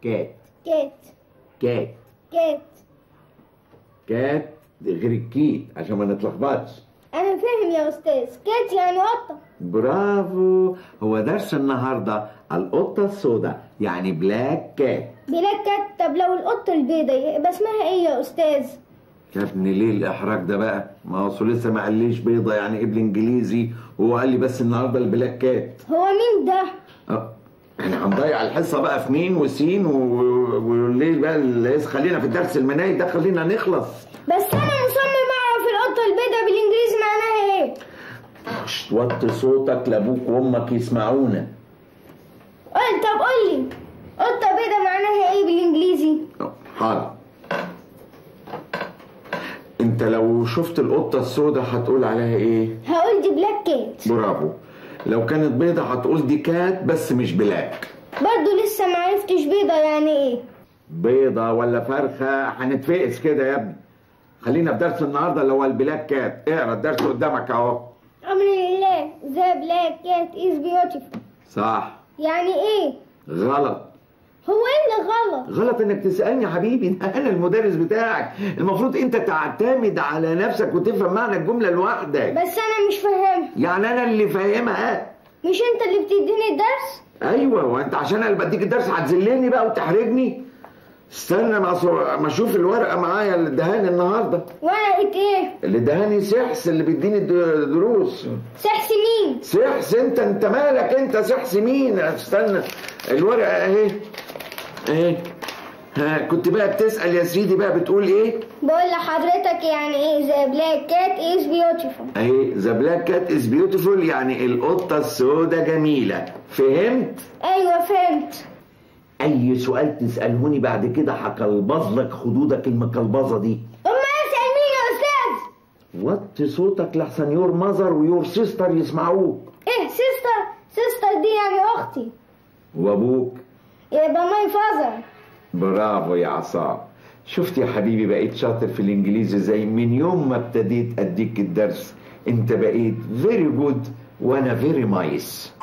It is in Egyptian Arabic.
كات كات كات كات كات غير الكيت عشان ما نتلخبطش انا فاهم يا استاذ كات يعني قطه برافو هو درس النهارده القطه السوداء يعني بلاك كات بلاك كات طب لو القطه البيضاء يبقى اسمها ايه يا استاذ يا ابني ليه الاحراج ده بقى ما هو لسه ما قاليش بيضه يعني ايه بالانجليزي وهو قال لي بس النهارده البلاك كات هو مين ده اه احنا هنضيع الحصه بقى في مين وسين و- وليه بقى اللي خلينا في الدرس المناهج ده خلينا نخلص بس انا مصمم اعرف القطه البيضاء بالانجليزي معناها ايه مش توطي صوتك لابوك وامك يسمعونا قول طب قول لي قطه بيضاء معناها ايه بالانجليزي اه، حاضر انت لو شفت القطه السوداء هتقول عليها ايه هقول دي بلاك كات برافو لو كانت بيضة هتقول دي كات بس مش بلاك برضه لسه ما عرفتش بيضه يعني ايه بيضة ولا فرخة هنتفقس كده يا ابني خلينا في درس النهارده اللي هو البلاك كات اقرا الدرس قدامك اهو امر لله ذا بلاك كات از بيوتيفول صح يعني ايه غلط هو ايه اللي غلط غلط انك تسالني يا حبيبي ده انا المدرس بتاعك المفروض انت تعتمد على نفسك وتفهم معنى الجمله لوحدك بس انا مش فاهمها يعني انا اللي فاهمها مش انت اللي بتديني الدرس ايوه وانت عشان انا اللي بديك الدرس هتذلني بقى وتحرجني استنى ما أصو- ما اشوف الورقه معايا اللي ادهاني النهارده ورقه ايه اللي ادهاني سحس اللي بيديني الد- دروس سحس مين سحس انت انت مالك انت سحس مين استنى الورقه اهي اهي ها كنت بقى بتسال يا سيدي بقى بتقول ايه بقول لحضرتك يعني ايه ذا بلاك كات از بيوتيفول اهي ذا بلاك كات از بيوتيفول يعني القطه السوداء جميله فهمت ايوه فهمت اي سؤال تسالهوني بعد كده هكلبظ لك خدودك المكلبظه دي امال اسال مين يا استاذ وطي صوتك لحسن يور ماذر ويور سيستر يسمعوك ايه سيستر سيستر دي يعني اختي وابوك يبقى ماي فازر برافو يا عصام شفت يا حبيبي بقيت شاطر في الانجليزي زي من يوم ما ابتديت اديك الدرس انت بقيت فيري جود وانا فيري مايس